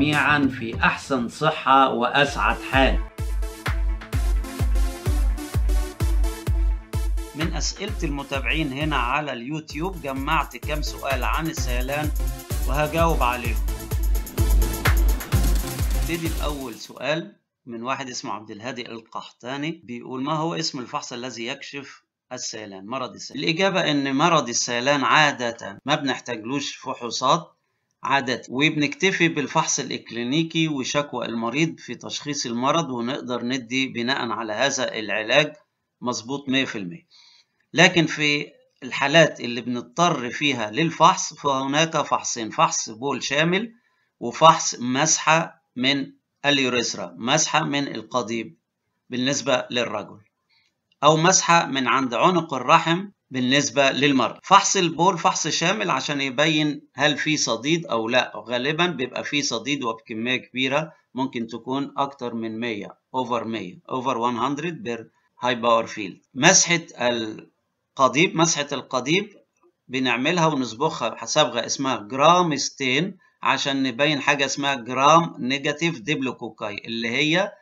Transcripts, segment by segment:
جميعا في أحسن صحة وأسعد حال من أسئلة المتابعين هنا على اليوتيوب جمعت كم سؤال عن السيلان وهجاوب عليهم نبتدي بأول سؤال من واحد اسمه عبد الهادي القحطاني بيقول ما هو اسم الفحص الذي يكشف السيلان مرض السيلان الإجابة إن مرض السيلان عادة ما بنحتاجلوش فحوصات عادة وبنكتفي بالفحص الإكلينيكي وشكوى المريض في تشخيص المرض ونقدر ندي بناء على هذا العلاج مظبوط 100% لكن في الحالات اللي بنضطر فيها للفحص فهناك فحصين فحص بول شامل وفحص مسحة من اليوريثرا مسحة من القضيب بالنسبة للرجل أو مسحة من عند عنق الرحم بالنسبة للمرأة فحص البول فحص شامل عشان يبين هل في صديد أو لا غالبا بيبقى في صديد وبكمية كبيرة ممكن تكون أكتر من 100 over 100 over 100 بير هاي باور فيلد مسحة القضيب مسحة القضيب بنعملها ونصبغها صبغة اسمها جرام ستين عشان نبين حاجة اسمها جرام نيجاتيف ديبلوكوكاي اللي هي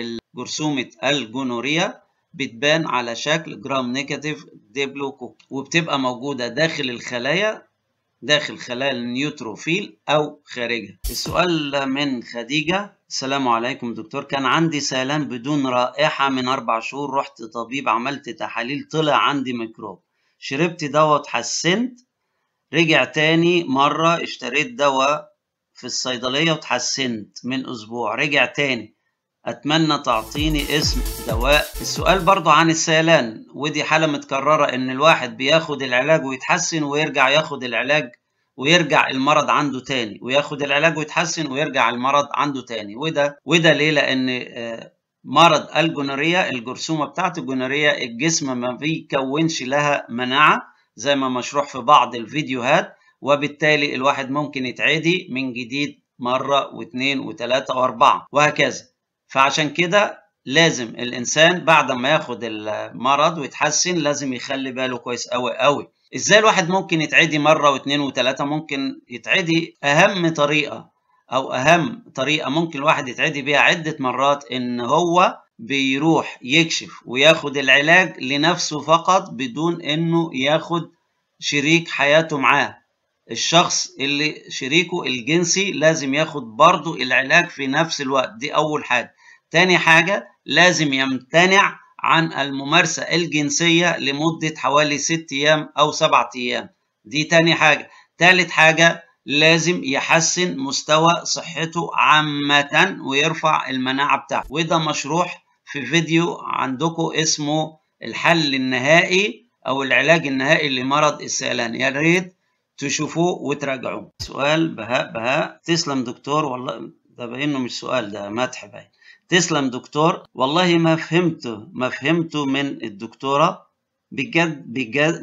جرثومة الجونوريا بتبان على شكل جرام نيجاتيف ديبلوكوك وبتبقى موجودة داخل الخلايا داخل خلايا النيوتروفيل أو خارجها السؤال من خديجة السلام عليكم دكتور كان عندي سيلان بدون رائحة من أربع شهور رحت طبيب عملت تحاليل طلع عندي ميكروب شربت دواء اتحسنت رجع تاني مرة اشتريت دواء في الصيدلية وتحسنت من أسبوع رجع تاني أتمنى تعطيني اسم دواء السؤال برضو عن السيلان ودي حالة متكررة إن الواحد بياخد العلاج ويتحسن ويرجع ياخد العلاج ويرجع المرض عنده تاني وياخد العلاج ويتحسن ويرجع المرض عنده تاني وده وده ليه لأن مرض الجونوريا الجرثومة بتاعت الجونوريا الجسم ما بيكونش لها مناعة زي ما مشروح في بعض الفيديوهات وبالتالي الواحد ممكن يتعدي من جديد مرة واثنين وثلاثة وأربعة وهكذا فعشان كده لازم الإنسان بعد ما ياخد المرض ويتحسن لازم يخلي باله كويس أوي أوي إزاي الواحد ممكن يتعدي مرة واثنين وثلاثة ممكن يتعدي أهم طريقة أو أهم طريقة ممكن الواحد يتعدي بيها عدة مرات إن هو بيروح يكشف وياخد العلاج لنفسه فقط بدون إنه ياخد شريك حياته معاه الشخص اللي شريكه الجنسي لازم ياخد برضه العلاج في نفس الوقت دي أول حاجة تاني حاجة لازم يمتنع عن الممارسة الجنسية لمدة حوالي ست أيام أو سبعة أيام دي تاني حاجة تالت حاجة لازم يحسن مستوى صحته عامة ويرفع المناعة بتاعته وده مشروح في فيديو عندكم اسمه الحل النهائي أو العلاج النهائي لمرض السيلان يا ريت تشوفوه وتراجعوه سؤال بهاء بهاء تسلم دكتور والله ده باينه مش سؤال ده مدح باين تسلم دكتور والله ما فهمته ما فهمته من الدكتورة بجد بجد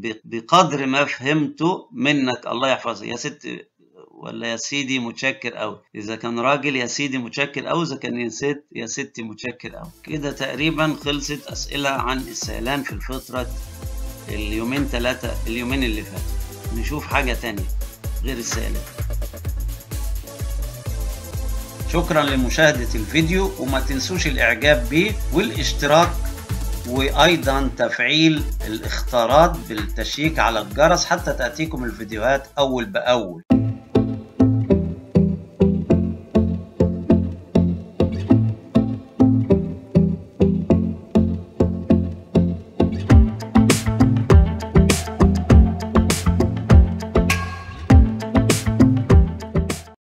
بقدر ما فهمته منك الله يحفظه يا ست ولا يا سيدي متشكر قوي اذا كان راجل يا سيدي متشكر قوي اذا كان ست يا ستي متشكر قوي كده تقريبا خلصت اسئله عن السيلان في الفتره اليومين ثلاثه اليومين اللي فاتوا نشوف حاجه تانية غير السيلان شكرا لمشاهدة الفيديو وما تنسوش الاعجاب بيه والاشتراك وايضا تفعيل الاختارات بالتشيك على الجرس حتى تأتيكم الفيديوهات اول باول